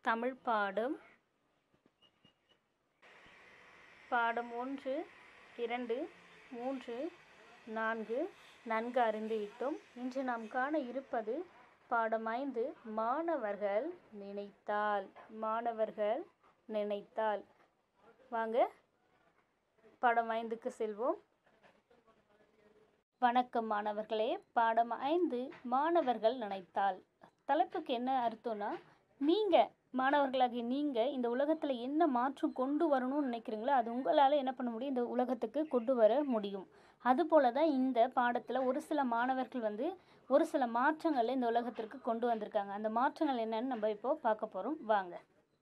தமிழ் பாடம் பாடம் ஒன்று இரண்டு மூன்று நான்கு நன்கு அறிந்துவிட்டோம் இன்று நாம் காண இருப்பது பாடம் ஐந்து மாணவர்கள் நினைத்தால் மாணவர்கள் நினைத்தால் வாங்க பாடம் ஐந்துக்கு செல்வோம் வணக்கம் மாணவர்களே பாடம் ஐந்து மாணவர்கள் நினைத்தால் தலைப்புக்கு என்ன அர்த்தம்னா நீங்கள் மாணவர்களாகிய நீங்கள் இந்த உலகத்தில் என்ன மாற்றம் கொண்டு வரணும்னு நினைக்கிறீங்களோ அது உங்களால் என்ன பண்ண முடியும் இந்த உலகத்துக்கு கொண்டு வர முடியும் அதுபோல தான் இந்த பாடத்தில் ஒரு சில மாணவர்கள் வந்து ஒரு சில மாற்றங்களை இந்த உலகத்திற்கு கொண்டு வந்திருக்காங்க அந்த மாற்றங்கள் என்னன்னு நம்ம இப்போ பார்க்க போகிறோம் வாங்க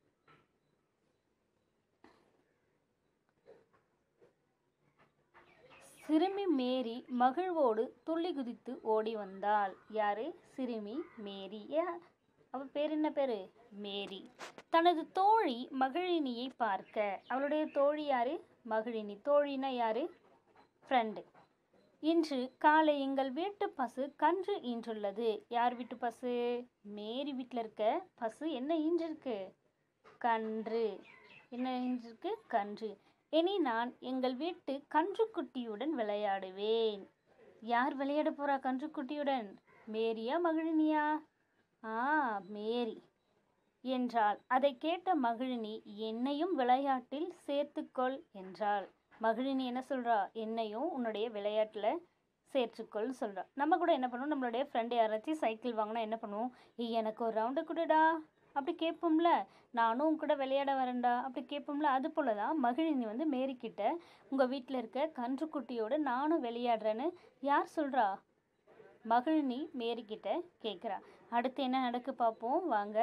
சிறுமி மேரி மகிழ்வோடு துள்ளி குதித்து ஓடி வந்தாள் யாரு சிறுமி மேரி ஏன் அவ பேர் என்ன பேரு மேரி தனது தோழி மகிழினியை பார்க்க அவளுடைய தோழி யாரு மகிழினி தோழினா யாரு ஃப்ரெண்டு இன்று காலை எங்கள் வீட்டு பசு கன்று ஈன்றுள்ளது யார் வீட்டு பசு மேரி வீட்டில் இருக்க பசு என்ன ஈன்றிருக்கு கன்று என்ன ஈன்றிருக்கு கன்று இனி நான் எங்கள் வீட்டு கன்றுக்குட்டியுடன் விளையாடுவேன் யார் விளையாட போறா கன்றுக்குட்டியுடன் மேரியா மகிழினியா ஆ மேரி என்றாள் அதை கேட்ட மகிழினி என்னையும் விளையாட்டில் சேர்த்துக்கொள் என்றாள் மகிழினி என்ன சொல்றா என்னையும் உன்னுடைய விளையாட்டில் சேர்த்துக்கொள் சொல்றா நம்ம கூட என்ன பண்ணுவோம் நம்மளுடைய ஃப்ரெண்டு யாராச்சும் சைக்கிள் வாங்கினா என்ன பண்ணுவோம் ஏய் எனக்கு ஒரு ரவுண்டு கொடுடா அப்படி கேட்போம்ல நானும் உன் கூட விளையாட வரேன்டா அப்படி கேட்போம்ல அது போல தான் மகிழினி வந்து மேரிக்கிட்ட உங்கள் வீட்டில் இருக்க கன்றுக்குட்டியோட நானும் விளையாடுறேன்னு யார் சொல்கிறா மகிழினி மேரிக்கிட்ட கேட்குறா அடுத்து என்ன நடக்கு பார்ப்போம் வாங்க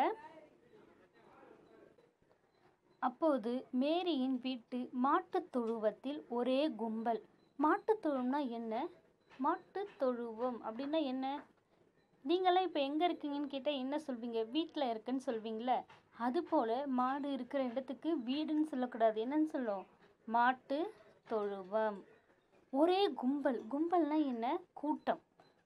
அப்போது மேரியின் வீட்டு மாட்டுத் தொழுவத்தில் ஒரே கும்பல் மாட்டுத் தொழுவம்னா என்ன மாட்டுத் தொழுவம் அப்படின்னா என்ன நீங்களாம் இப்போ எங்கே இருக்கீங்கன்னு கேட்டால் என்ன சொல்வீங்க வீட்டில் இருக்குன்னு சொல்வீங்களே அதுபோல் மாடு இருக்கிற இடத்துக்கு வீடுன்னு சொல்லக்கூடாது என்னன்னு சொல்லும் மாட்டு தொழுவம் ஒரே கும்பல் கும்பல்னா என்ன கூட்டம்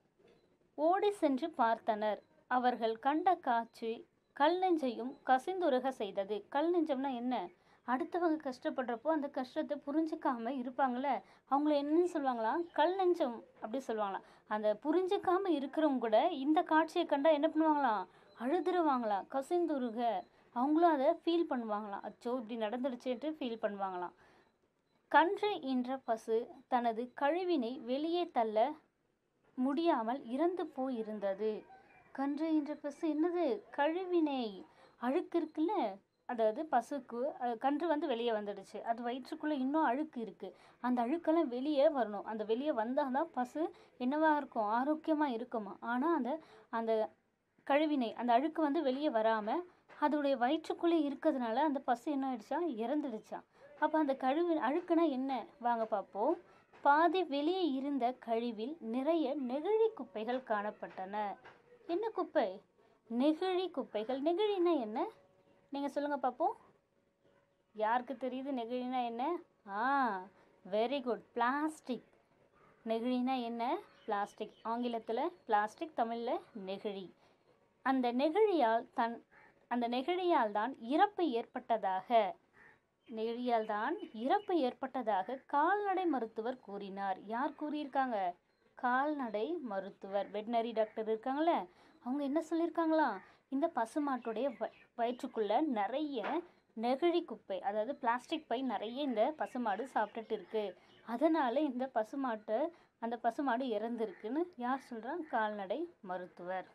ஓடி சென்று பார்த்தனர் அவர்கள் கண்ட காட்சி கல் நெஞ்சையும் கசிந்துருக செய்தது கல் நெஞ்சம்னா என்ன அடுத்தவங்க கஷ்டப்படுறப்போ அந்த கஷ்டத்தை புரிஞ்சுக்காம இருப்பாங்களே அவங்கள என்னன்னு சொல்லுவாங்களாம் கல் நெஞ்சம் அப்படி சொல்லுவாங்களாம் அந்த புரிஞ்சுக்காம இருக்கிறவங்க கூட இந்த காட்சியை கண்டா என்ன பண்ணுவாங்களாம் அழுதுருவாங்களாம் கசிந்துருக அவங்களும் அதை ஃபீல் பண்ணுவாங்களாம் அச்சோ இப்படி நடந்துடுச்சுன்ட்டு ஃபீல் பண்ணுவாங்களாம் கன்று என்ற பசு தனது கழிவினை வெளியே தள்ள முடியாமல் இறந்து போயிருந்தது கன்று என்ற பசு என்னது கழிவினை அழுக்கு இருக்குல்ல அதாவது பசுக்கு அது கன்று வந்து வெளியே வந்துடுச்சு அது வயிற்றுக்குள்ளே இன்னும் அழுக்கு இருக்குது அந்த அழுக்கெல்லாம் வெளியே வரணும் அந்த வெளியே வந்தால் தான் பசு என்னவா இருக்கும் ஆரோக்கியமாக இருக்குமா ஆனால் அந்த அந்த கழிவினை அந்த அழுக்கு வந்து வெளியே வராமல் அதோடைய வயிற்றுக்குள்ளே இருக்கிறதுனால அந்த பசு என்ன ஆயிடுச்சா இறந்துடுச்சா அப்போ அந்த கழிவு அழுக்குனா என்ன வாங்க பார்ப்போம் பாதி வெளியே இருந்த கழிவில் நிறைய நெகிழி குப்பைகள் காணப்பட்டன என்ன குப்பை நெகிழி குப்பைகள் நெகிழினா என்ன நீங்கள் சொல்லுங்கள் பார்ப்போம் யாருக்கு தெரியுது நெகிழினா என்ன ஆ வெரி குட் பிளாஸ்டிக் நெகிழினா என்ன பிளாஸ்டிக் ஆங்கிலத்தில் பிளாஸ்டிக் தமிழில் நெகிழி அந்த நெகிழியால் தன் அந்த நெகிழியால் தான் இறப்பு ஏற்பட்டதாக நெகிழியால் தான் இறப்பு ஏற்பட்டதாக கால்நடை மருத்துவர் கூறினார் யார் கூறியிருக்காங்க கால்நடை மருத்துவர் வெட்டினரி டாக்டர் இருக்காங்களே அவங்க என்ன சொல்லியிருக்காங்களாம் இந்த பசுமாட்டுடைய வ வயிற்றுக்குள்ள நிறைய நெகிழி குப்பை அதாவது பிளாஸ்டிக் பை நிறைய இந்த பசுமாடு சாப்பிட்டுட்டு இருக்கு அதனால இந்த பசுமாட்டை அந்த பசுமாடு இறந்துருக்குன்னு யார் சொல்றா கால்நடை மருத்துவர்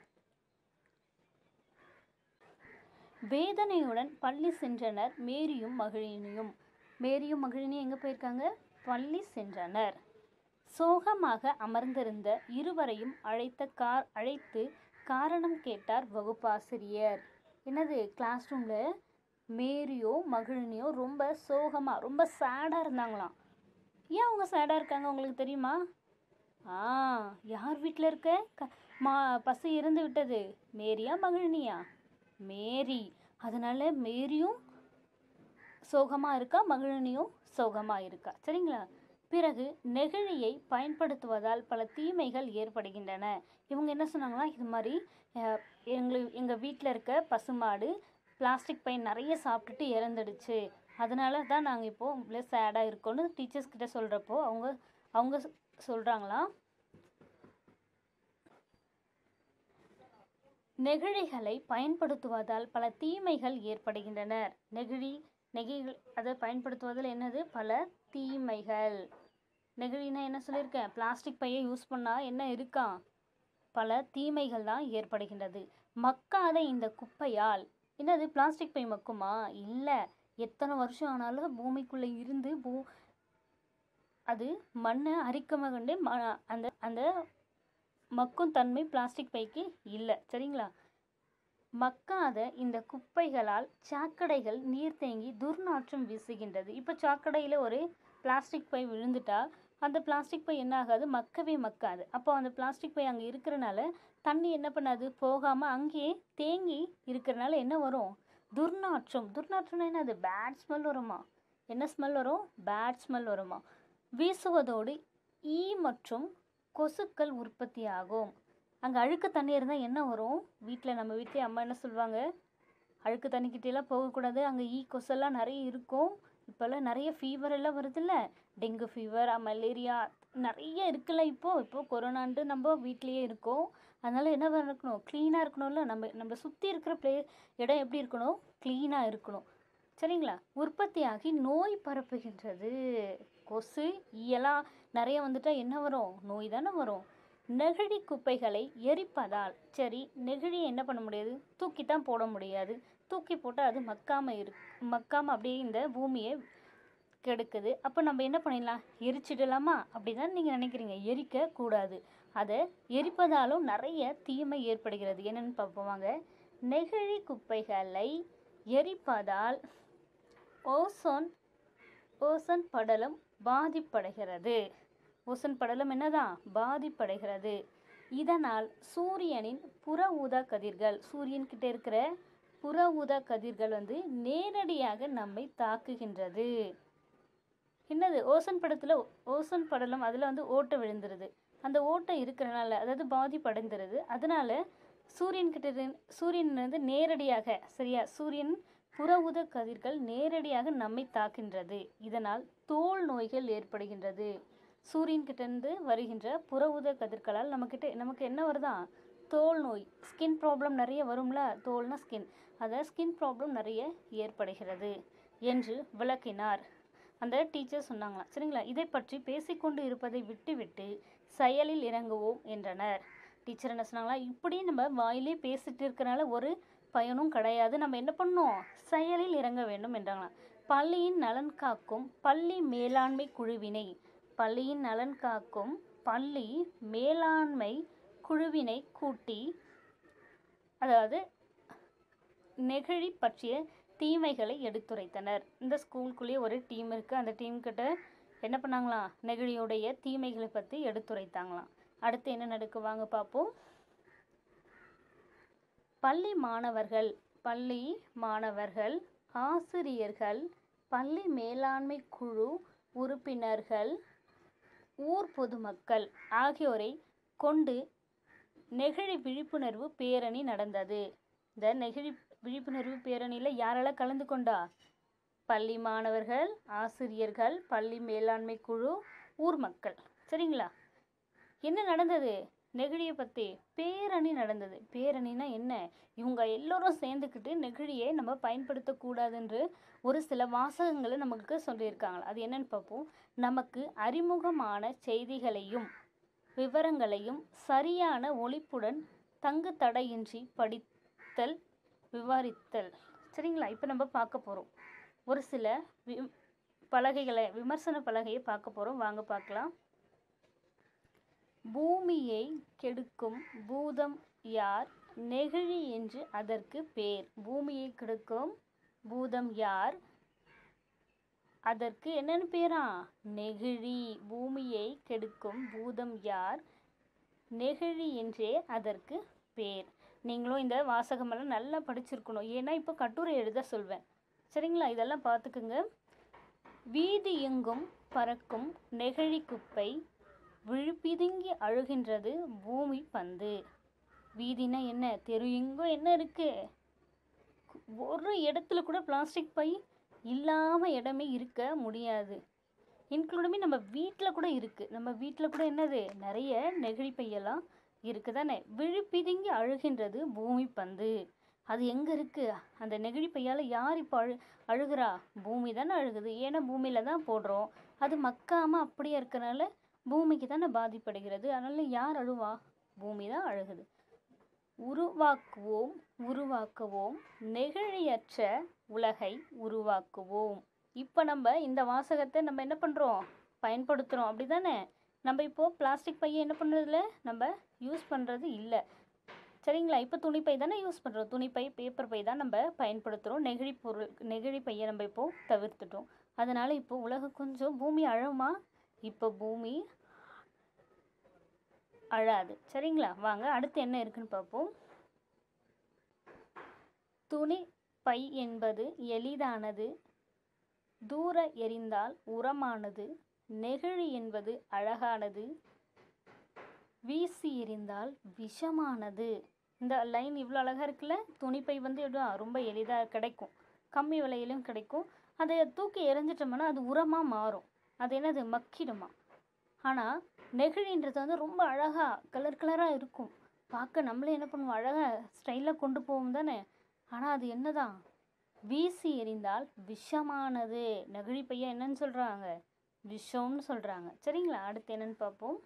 வேதனையுடன் பள்ளி சென்றனர் மேரியும் மகிழினியும் மேரியும் மகிழினியும் எங்கே போயிருக்காங்க பள்ளி சென்றனர் சோகமாக அமர்ந்திருந்த இருவரையும் அழைத்த கார் அழைத்து காரணம் கேட்டார் வகுப்பாசிரியர் என்னது கிளாஸ் ரூமில் மேரியோ மகிழினியோ ரொம்ப சோகமாக ரொம்ப சேடாக இருந்தாங்களாம் ஏன் அவங்க சேடாக இருக்காங்க உங்களுக்கு தெரியுமா ஆ யார் வீட்டில் இருக்க க மா பசு இறந்து விட்டது மேரியா மகிழினியா மேரி அதனால மேரியும் சோகமாக இருக்கா மகிழினியும் சோகமாக இருக்கா சரிங்களா பிறகு நெகிழியை பயன்படுத்துவதால் பல தீமைகள் ஏற்படுகின்றன இவங்க என்ன சொன்னாங்கன்னா இது மாதிரி அஹ், எங்கள் எங்கள் வீட்டில் இருக்க பசுமாடு பிளாஸ்டிக் பை நிறைய சாப்பிட்டுட்டு இறந்துடுச்சு அதனால தான் நாங்கள் இப்போது இவ்வளோ சேடாக இருக்கோன்னு டீச்சர்ஸ் கிட்ட சொல்கிறப்போ அவங்க அவங்க சொல்கிறாங்களாம் நெகிழிகளை பயன்படுத்துவதால் பல தீமைகள் ஏற்படுகின்றன நெகிழி நெகிழி அதை பயன்படுத்துவதில் என்னது பல தீமைகள் நெகிழினா என்ன சொல்லியிருக்கேன் பிளாஸ்டிக் பையை யூஸ் பண்ணால் என்ன இருக்கான் பல தீமைகள் தான் ஏற்படுகின்றது மக்காத இந்த குப்பையால் என்னது பிளாஸ்டிக் பை மக்குமா இல்லை எத்தனை வருஷம் ஆனாலும் பூமிக்குள்ளே இருந்து பூ அது மண்ணை அரிக்கமாக கண்டு ம அந்த அந்த மக்கும் தன்மை பிளாஸ்டிக் பைக்கு இல்லை சரிங்களா மக்காத இந்த குப்பைகளால் சாக்கடைகள் நீர் தேங்கி துர்நாற்றம் வீசுகின்றது இப்போ சாக்கடையில் ஒரு பிளாஸ்டிக் பை விழுந்துட்டா அந்த பிளாஸ்டிக் பை என்ன ஆகாது மக்கவே மக்காது அப்போ அந்த பிளாஸ்டிக் பை அங்கே இருக்கிறனால தண்ணி என்ன பண்ணாது போகாமல் அங்கேயே தேங்கி இருக்கிறனால என்ன வரும் துர்நாற்றம் துர்நாற்றம்னா என்ன அது பேட் ஸ்மெல் வருமா என்ன ஸ்மெல் வரும் பேட் ஸ்மெல் வருமா வீசுவதோடு ஈ மற்றும் கொசுக்கள் உற்பத்தியாகும் அங்கே அழுக்கு தண்ணி இருந்தால் என்ன வரும் வீட்டில் நம்ம வீட்டிலே அம்மா என்ன சொல்லுவாங்க அழுக்கு தண்ணிக்கிட்டேலாம் போகக்கூடாது அங்கே ஈ கொசெல்லாம் நிறைய இருக்கும் இப்போல்லாம் நிறைய ஃபீவர் எல்லாம் வருதுல்ல டெங்கு ஃபீவர் மலேரியா நிறைய இருக்குல்ல இப்போது இப்போது கொரோனான்ட்டு நம்ம வீட்லேயே இருக்கோம் அதனால் என்ன இருக்கணும் க்ளீனாக இருக்கணும்ல நம்ம நம்ம சுற்றி இருக்கிற ப்ளே இடம் எப்படி இருக்கணும் க்ளீனாக இருக்கணும் சரிங்களா உற்பத்தியாகி நோய் பரப்புகின்றது கொசு ஈயெல்லாம் நிறைய வந்துட்டா என்ன வரும் நோய் தானே வரும் நெகிழி குப்பைகளை எரிப்பதால் சரி நெகிழியை என்ன பண்ண முடியாது தூக்கி தான் போட முடியாது தூக்கி போட்டால் அது மக்காமல் இரு மக்காமல் அப்படியே இந்த பூமியை கெடுக்குது அப்போ நம்ம என்ன பண்ணிடலாம் எரிச்சிடலாமா அப்படி தான் நீங்கள் நினைக்கிறீங்க எரிக்க கூடாது அதை எரிப்பதாலும் நிறைய தீமை ஏற்படுகிறது என்னென்னு பார்ப்போம் நெகிழி குப்பைகளை எரிப்பதால் ஓசோன் ஓசோன் படலம் பாதிப்படைகிறது ஓசோன் படலம் என்னதான் பாதிப்படைகிறது இதனால் சூரியனின் புற ஊதா கதிர்கள் சூரியன் கிட்ட இருக்கிற புற ஊதா கதிர்கள் வந்து நேரடியாக நம்மை தாக்குகின்றது என்னது ஓசோன் படத்தில் ஓசோன் படலம் அதில் வந்து ஓட்டை விழுந்துருது அந்த ஓட்டை இருக்கிறனால அதாவது பாதிப்படைந்துருது அதனால சூரியன் கிட்ட இருந்து சூரியன்லேருந்து நேரடியாக சரியா சூரியன் புற ஊத கதிர்கள் நேரடியாக நம்மை தாக்கின்றது இதனால் தோல் நோய்கள் ஏற்படுகின்றது சூரியன் கிட்டேருந்து வருகின்ற புற ஊத கதிர்களால் நம்மக்கிட்ட நமக்கு என்ன வருதா தோல் நோய் ஸ்கின் ப்ராப்ளம் நிறைய வரும்ல தோல்னா ஸ்கின் அதை ஸ்கின் ப்ராப்ளம் நிறைய ஏற்படுகிறது என்று விளக்கினார் அந்த டீச்சர் சொன்னாங்களாம் சரிங்களா இதை பற்றி பேசிக்கொண்டு இருப்பதை விட்டுவிட்டு செயலில் இறங்குவோம் என்றனர் டீச்சர் என்ன சொன்னாங்களா இப்படி நம்ம வாயிலே பேசிட்டு இருக்கனால ஒரு பயனும் கிடையாது நம்ம என்ன பண்ணோம் செயலில் இறங்க வேண்டும் என்றாங்களாம் பள்ளியின் நலன் காக்கும் பள்ளி மேலாண்மை குழுவினை பள்ளியின் நலன் காக்கும் பள்ளி மேலாண்மை குழுவினை கூட்டி அதாவது நெகிழி பற்றிய தீமைகளை எடுத்துரைத்தனர் இந்த ஸ்கூலுக்குள்ளேயே ஒரு டீம் இருக்குது அந்த டீம் கிட்ட என்ன பண்ணாங்களாம் நெகிழியுடைய தீமைகளை பற்றி எடுத்துரைத்தாங்களாம் அடுத்து என்ன நடக்கு வாங்க பார்ப்போம் பள்ளி மாணவர்கள் பள்ளி மாணவர்கள் ஆசிரியர்கள் பள்ளி மேலாண்மை குழு உறுப்பினர்கள் ஊர் பொதுமக்கள் ஆகியோரை கொண்டு நெகிழி விழிப்புணர்வு பேரணி நடந்தது இந்த நெகிழி விழிப்புணர்வு பேரணியில் யாரெல்லாம் கலந்து கொண்டா பள்ளி மாணவர்கள் ஆசிரியர்கள் பள்ளி மேலாண்மை குழு ஊர் மக்கள் சரிங்களா என்ன நடந்தது நெகிழியை பற்றி பேரணி நடந்தது பேரணினா என்ன இவங்க எல்லோரும் சேர்ந்துக்கிட்டு நெகிழியை நம்ம பயன்படுத்தக்கூடாதுன்று ஒரு சில வாசகங்களை நமக்கு சொல்லியிருக்காங்க அது என்னன்னு பார்ப்போம் நமக்கு அறிமுகமான செய்திகளையும் விவரங்களையும் சரியான ஒழிப்புடன் தங்கு தடையின்றி படித்தல் விவாரித்தல் சரிங்களா இப்போ நம்ம பார்க்க போகிறோம் ஒரு சில வி பலகைகளை விமர்சன பலகையை பார்க்க போகிறோம் வாங்க பார்க்கலாம் பூமியை கெடுக்கும் பூதம் யார் நெகிழி என்று அதற்கு பேர் பூமியை கெடுக்கும் பூதம் யார் அதற்கு என்னன்னு பேரா நெகிழி பூமியை கெடுக்கும் பூதம் யார் நெகிழி என்றே அதற்கு பேர் நீங்களும் இந்த வாசகமெல்லாம் நல்லா படிச்சிருக்கணும் ஏன்னா இப்போ கட்டுரை எழுத சொல்வேன் சரிங்களா இதெல்லாம் பார்த்துக்குங்க வீதி எங்கும் பறக்கும் நெகிழி குப்பை விழிப்பிதுங்கி அழுகின்றது பூமி பந்து வீதினா என்ன தெரு எங்கும் என்ன இருக்கு ஒரு இடத்துல கூட பிளாஸ்டிக் பை இல்லாமல் இடமே இருக்க முடியாது இன்க்ளூடுமே நம்ம வீட்டில் கூட இருக்குது நம்ம வீட்டில் கூட என்னது நிறைய நெகிழி பையெல்லாம் இருக்குது தானே விழிப்பிதுங்கி அழுகின்றது பூமி பந்து அது எங்கே இருக்குது அந்த நெகிழி பையால் யார் இப்போ அழு அழுகிறா பூமி தானே அழுகுது ஏன்னா பூமியில் தான் போடுறோம் அது மக்காமல் அப்படியே இருக்கறனால பூமிக்கு தானே பாதிப்படைகிறது அதனால யார் அழுவா பூமி தான் அழுகுது உருவாக்குவோம் உருவாக்குவோம் நெகிழியற்ற உலகை உருவாக்குவோம் இப்போ நம்ம இந்த வாசகத்தை நம்ம என்ன பண்ணுறோம் பயன்படுத்துகிறோம் அப்படி தானே நம்ம இப்போது பிளாஸ்டிக் பையை என்ன பண்ணுறதில்ல நம்ம யூஸ் பண்ணுறது இல்லை சரிங்களா இப்போ துணிப்பை தானே யூஸ் பண்ணுறோம் துணிப்பை பேப்பர் பை தான் நம்ம பயன்படுத்துகிறோம் நெகிழி பொருள் நெகிழி பையை நம்ம இப்போது தவிர்த்துட்டோம் அதனால் இப்போ உலகம் கொஞ்சம் பூமி அழுமா இப்போ பூமி அழாது சரிங்களா வாங்க அடுத்து என்ன இருக்குன்னு பார்ப்போம் துணி பை என்பது எளிதானது தூர எறிந்தால் உரமானது நெகிழி என்பது அழகானது வீசி எறிந்தால் விஷமானது இந்த லைன் இவ்வளோ அழகாக இருக்குல்ல துணிப்பை வந்து எவ்வளோ ரொம்ப எளிதாக கிடைக்கும் கம்மி விலையிலும் கிடைக்கும் அதை தூக்கி எறிஞ்சிட்டோம்னா அது உரமாக மாறும் அது என்னது மக்கிடுமா ஆனால் நெகிழின்றது வந்து ரொம்ப அழகாக கலர் கலராக இருக்கும் பார்க்க நம்மளே என்ன பண்ணுவோம் அழகாக ஸ்டைலாக கொண்டு போவோம் தானே ஆனால் அது என்னதான் வீசி எறிந்தால் விஷமானது நெகிழி பையன் என்னன்னு சொல்கிறாங்க விஷம்னு சொல்கிறாங்க சரிங்களா அடுத்து என்னன்னு பார்ப்போம்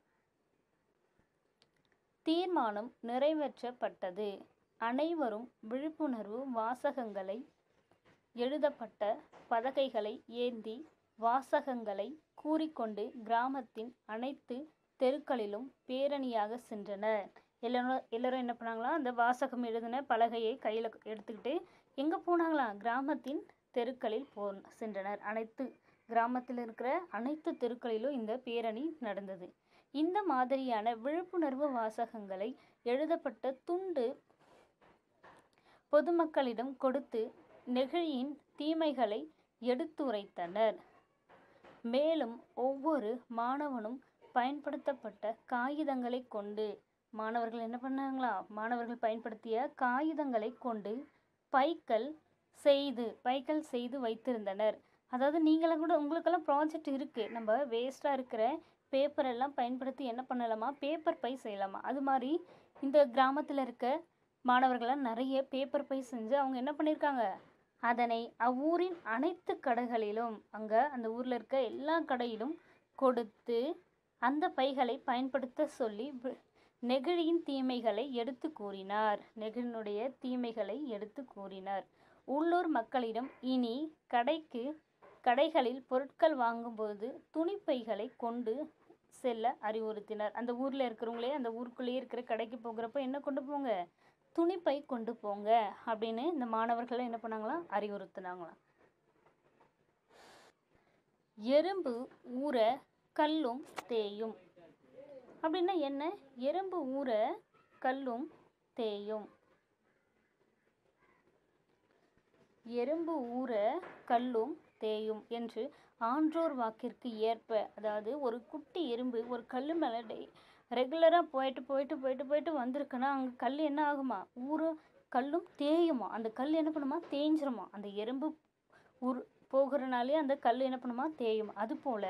தீர்மானம் நிறைவேற்றப்பட்டது அனைவரும் விழிப்புணர்வு வாசகங்களை எழுதப்பட்ட பதகைகளை ஏந்தி வாசகங்களை கூறிக்கொண்டு கிராமத்தின் அனைத்து தெருக்களிலும் பேரணியாக சென்றனர் எல்லாரும் எல்லாரும் என்ன பண்ணாங்களா அந்த வாசகம் எழுதின பலகையை கையில் எடுத்துக்கிட்டு எங்கே போனாங்களாம் கிராமத்தின் தெருக்களில் போ சென்றனர் அனைத்து கிராமத்தில் இருக்கிற அனைத்து தெருக்களிலும் இந்த பேரணி நடந்தது இந்த மாதிரியான விழிப்புணர்வு வாசகங்களை எழுதப்பட்ட துண்டு பொதுமக்களிடம் கொடுத்து நெகிழியின் தீமைகளை எடுத்துரைத்தனர் மேலும் ஒவ்வொரு மாணவனும் பயன்படுத்தப்பட்ட காகிதங்களை கொண்டு மாணவர்கள் என்ன பண்ணாங்களா மாணவர்கள் பயன்படுத்திய காகிதங்களை கொண்டு பைக்கள் செய்து பைக்கள் செய்து வைத்திருந்தனர் அதாவது நீங்களும் கூட உங்களுக்கெல்லாம் ப்ராஜெக்ட் இருக்குது நம்ம வேஸ்ட்டாக இருக்கிற பேப்பர் எல்லாம் பயன்படுத்தி என்ன பண்ணலாமா பேப்பர் பை செய்யலாமா அது மாதிரி இந்த கிராமத்தில் இருக்க மாணவர்கள்லாம் நிறைய பேப்பர் பை செஞ்சு அவங்க என்ன பண்ணியிருக்காங்க அதனை அவ்வூரின் அனைத்து கடைகளிலும் அங்கே அந்த ஊரில் இருக்க எல்லா கடையிலும் கொடுத்து அந்த பைகளை பயன்படுத்த சொல்லி வி- நெகிழியின் தீமைகளை எடுத்து கூறினார் நெகிழினுடைய தீமைகளை எடுத்து கூறினார் உள்ளூர் மக்களிடம் இனி கடைக்கு கடைகளில் பொருட்கள் வாங்கும்போது துணிப்பைகளை கொண்டு செல்ல அறிவுறுத்தினார் அந்த ஊரில் இருக்கிறவங்களே அந்த ஊருக்குள்ளேயே இருக்கிற கடைக்கு போகிறப்ப என்ன கொண்டு போங்க துணிப்பை கொண்டு போங்க அப்படின்னு இந்த மாணவர்கள் என்ன பண்ணாங்களாம் அறிவுறுத்தினாங்களாம் எறும்பு ஊற கல்லும் தேயும் அப்படின்னா என்ன எறும்பு ஊற கல்லும் தேயும் எறும்பு ஊற கல்லும் தேயும் என்று ஆன்றோர் வாக்கிற்கு ஏற்ப அதாவது ஒரு குட்டி எறும்பு ஒரு கல் மேலே டே ரெகுலராக போயிட்டு போயிட்டு போயிட்டு போயிட்டு வந்திருக்குன்னா அங்கே கல் என்ன ஆகுமா ஊற கல்லும் தேயுமா அந்த கல் என்ன பண்ணுமா தேஞ்சிருமா அந்த எறும்பு உரு போகிறனாலே அந்த கல் என்ன பண்ணுமா தேயும் அதுபோல்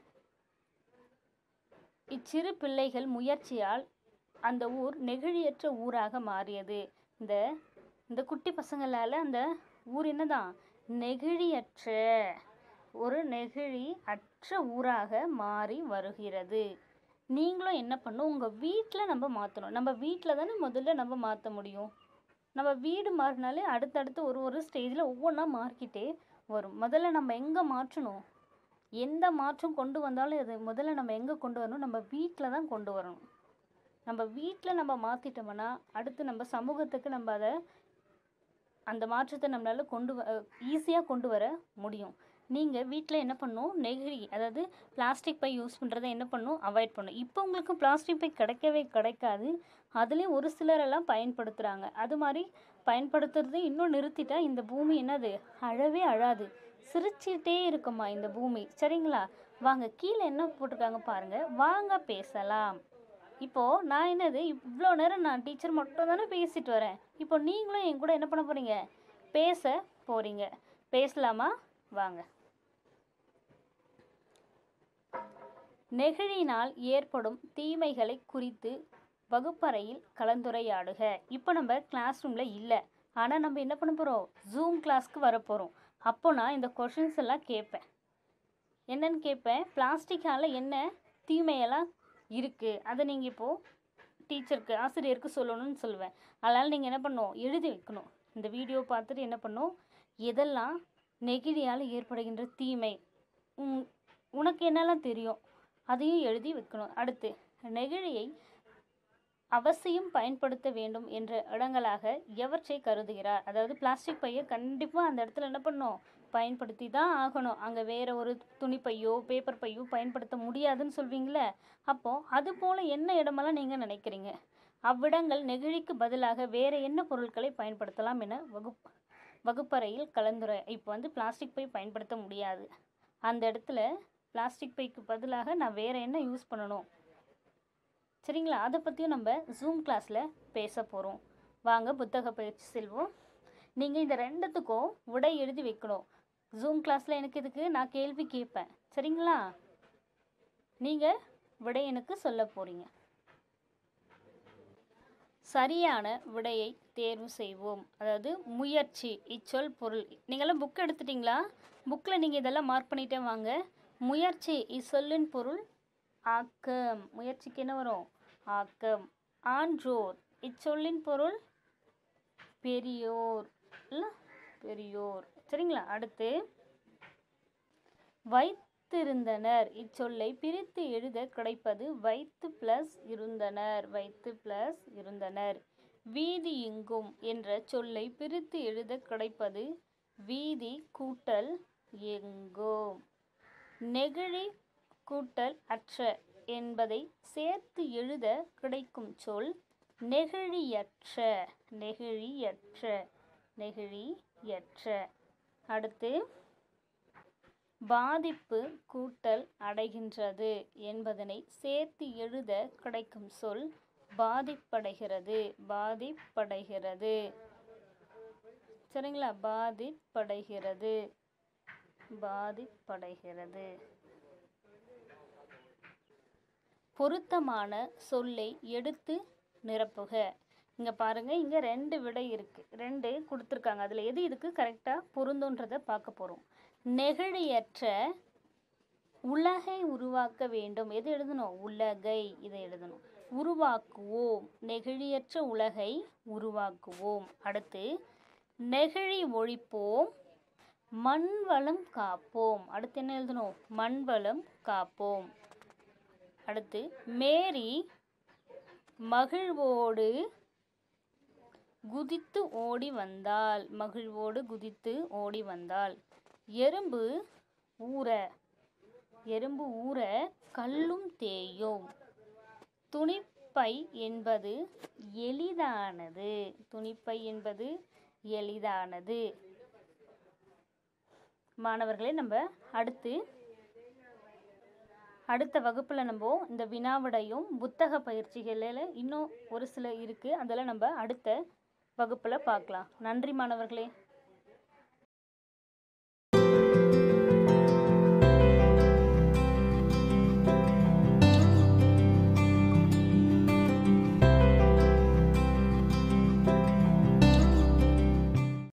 இச்சிறு பிள்ளைகள் முயற்சியால் அந்த ஊர் நெகிழியற்ற ஊராக மாறியது இந்த இந்த குட்டி பசங்களால் அந்த ஊர் என்னதான் நெகிழியற்ற ஒரு நெகிழி அற்ற ஊராக மாறி வருகிறது நீங்களும் என்ன பண்ணணும் உங்கள் வீட்டில் நம்ம மாற்றணும் நம்ம வீட்டில் தானே முதல்ல நம்ம மாற்ற முடியும் நம்ம வீடு மாறினாலே அடுத்தடுத்து ஒரு ஒரு ஸ்டேஜில் ஒவ்வொன்றா மாறிக்கிட்டே வரும் முதல்ல நம்ம எங்கே மாற்றணும் எந்த மாற்றம் கொண்டு வந்தாலும் அது முதல்ல நம்ம எங்கே கொண்டு வரணும் நம்ம வீட்டில் தான் கொண்டு வரணும் நம்ம வீட்டில் நம்ம மாற்றிட்டோம்னா அடுத்து நம்ம சமூகத்துக்கு நம்ம அதை அந்த மாற்றத்தை நம்மளால் கொண்டு வ ஈஸியாக கொண்டு வர முடியும் நீங்கள் வீட்டில் என்ன பண்ணணும் நெகிழி அதாவது பிளாஸ்டிக் பை யூஸ் பண்ணுறதை என்ன பண்ணணும் அவாய்ட் பண்ணணும் இப்போ உங்களுக்கு பிளாஸ்டிக் பை கிடைக்கவே கிடைக்காது அதுலேயும் ஒரு சிலரெல்லாம் பயன்படுத்துகிறாங்க அது மாதிரி பயன்படுத்துறது இன்னும் நிறுத்திட்டா இந்த பூமி என்னது அழவே அழாது சிரிச்சிட்டே இருக்குமா இந்த பூமி சரிங்களா வாங்க கீழே என்ன போட்டிருக்காங்க பாருங்க வாங்க பேசலாம் இப்போது நான் என்னது இவ்வளோ நேரம் நான் டீச்சர் மட்டும் தானே பேசிட்டு வரேன் இப்போ நீங்களும் என் கூட என்ன பண்ண போகிறீங்க பேச போகிறீங்க பேசலாமா வாங்க நெகிழினால் ஏற்படும் தீமைகளை குறித்து வகுப்பறையில் கலந்துரையாடுக இப்போ நம்ம கிளாஸ் ரூமில் இல்லை ஆனால் நம்ம என்ன பண்ண போகிறோம் ஜூம் கிளாஸ்க்கு வர போகிறோம் அப்போ நான் இந்த கொஷின்ஸ் எல்லாம் கேட்பேன் என்னன்னு கேட்பேன் பிளாஸ்டிக்கால் என்ன தீமையெல்லாம் இருக்குது அதை நீங்கள் இப்போது டீச்சருக்கு ஆசிரியருக்கு சொல்லணும்னு சொல்லுவேன் அதனால் நீங்கள் என்ன பண்ணணும் எழுதி வைக்கணும் இந்த வீடியோ பார்த்துட்டு என்ன பண்ணணும் எதெல்லாம் நெகிழியால் ஏற்படுகின்ற தீமை உன் உனக்கு என்னெல்லாம் தெரியும் அதையும் எழுதி வைக்கணும் அடுத்து நெகிழியை அவசியம் பயன்படுத்த வேண்டும் என்ற இடங்களாக எவற்றை கருதுகிறார் அதாவது பிளாஸ்டிக் பையை கண்டிப்பாக அந்த இடத்துல என்ன பண்ணணும் பயன்படுத்தி தான் ஆகணும் அங்கே வேறு ஒரு துணிப்பையோ பேப்பர் பையோ பயன்படுத்த முடியாதுன்னு சொல்வீங்களே அப்போது அது போல் என்ன இடமெல்லாம் நீங்கள் நினைக்கிறீங்க அவ்விடங்கள் நெகிழிக்கு பதிலாக வேறு என்ன பொருட்களை பயன்படுத்தலாம் என வகுப் வகுப்பறையில் கலந்துரை இப்போ வந்து பிளாஸ்டிக் பை பயன்படுத்த முடியாது அந்த இடத்துல பிளாஸ்டிக் பைக்கு பதிலாக நான் வேறு என்ன யூஸ் பண்ணணும் சரிங்களா அதை பற்றியும் நம்ம ஜூம் கிளாஸில் பேச போகிறோம் வாங்க புத்தக பயிற்சி செல்வோம் நீங்கள் இந்த ரெண்டுத்துக்கும் விடை எழுதி வைக்கணும் ஜூம் கிளாஸில் எனக்கு இதுக்கு நான் கேள்வி கேட்பேன் சரிங்களா நீங்கள் விடை எனக்கு சொல்ல போகிறீங்க சரியான விடையை தேர்வு செய்வோம் அதாவது முயற்சி இச்சொல் பொருள் நீங்களாம் புக் எடுத்துட்டிங்களா புக்கில் நீங்கள் இதெல்லாம் மார்க் பண்ணிட்டே வாங்க முயற்சி இச்சொல்லின் பொருள் ஆக்கம் முயற்சிக்கு என்ன வரும் ஆக்கம் ஆன்றோர் இச்சொல்லின் பொருள் பெரியோர் இல்ல பெரியோர் சரிங்களா அடுத்து வைத்திருந்தனர் இச்சொல்லை பிரித்து எழுத கிடைப்பது வைத்து பிளஸ் இருந்தனர் வைத்து பிளஸ் இருந்தனர் வீதி எங்கும் என்ற சொல்லை பிரித்து எழுத கிடைப்பது வீதி கூட்டல் எங்கும் நெகிழி கூட்டல் அற்ற என்பதை சேர்த்து எழுத கிடைக்கும் சொல் நெகிழியற்ற நெகிழியற்ற நெகிழியற்ற அடுத்து பாதிப்பு கூட்டல் அடைகின்றது என்பதனை சேர்த்து எழுத கிடைக்கும் சொல் பாதிப்படைகிறது பாதிப்படைகிறது சரிங்களா பாதிப்படைகிறது பாதிப்படைகிறது பொருத்தமான சொல்லை எடுத்து நிரப்புக இங்கே பாருங்கள் இங்கே ரெண்டு விடை இருக்குது ரெண்டு கொடுத்துருக்காங்க அதில் எது இதுக்கு கரெக்டாக பொருந்துன்றதை பார்க்க போகிறோம் நெகிழியற்ற உலகை உருவாக்க வேண்டும் எது எழுதணும் உலகை இதை எழுதணும் உருவாக்குவோம் நெகிழியற்ற உலகை உருவாக்குவோம் அடுத்து நெகிழி ஒழிப்போம் மண் வளம் காப்போம் அடுத்து என்ன எழுதணும் மண் வளம் காப்போம் அடுத்து மேரி மகிழ்வோடு குதித்து ஓடி வந்தாள் மகிழ்வோடு குதித்து ஓடி வந்தாள் எறும்பு ஊற எறும்பு ஊற கல்லும் தேயும் துணிப்பை என்பது எளிதானது துணிப்பை என்பது எளிதானது மாணவர்களே நம்ம அடுத்து அடுத்த வகுப்பில் நம்ம இந்த வினாவிடையும் புத்தக பயிற்சிகளில் இன்னும் ஒரு சில இருக்குது அதெல்லாம் நம்ம அடுத்த வகுப்பில் பார்க்கலாம் நன்றி மாணவர்களே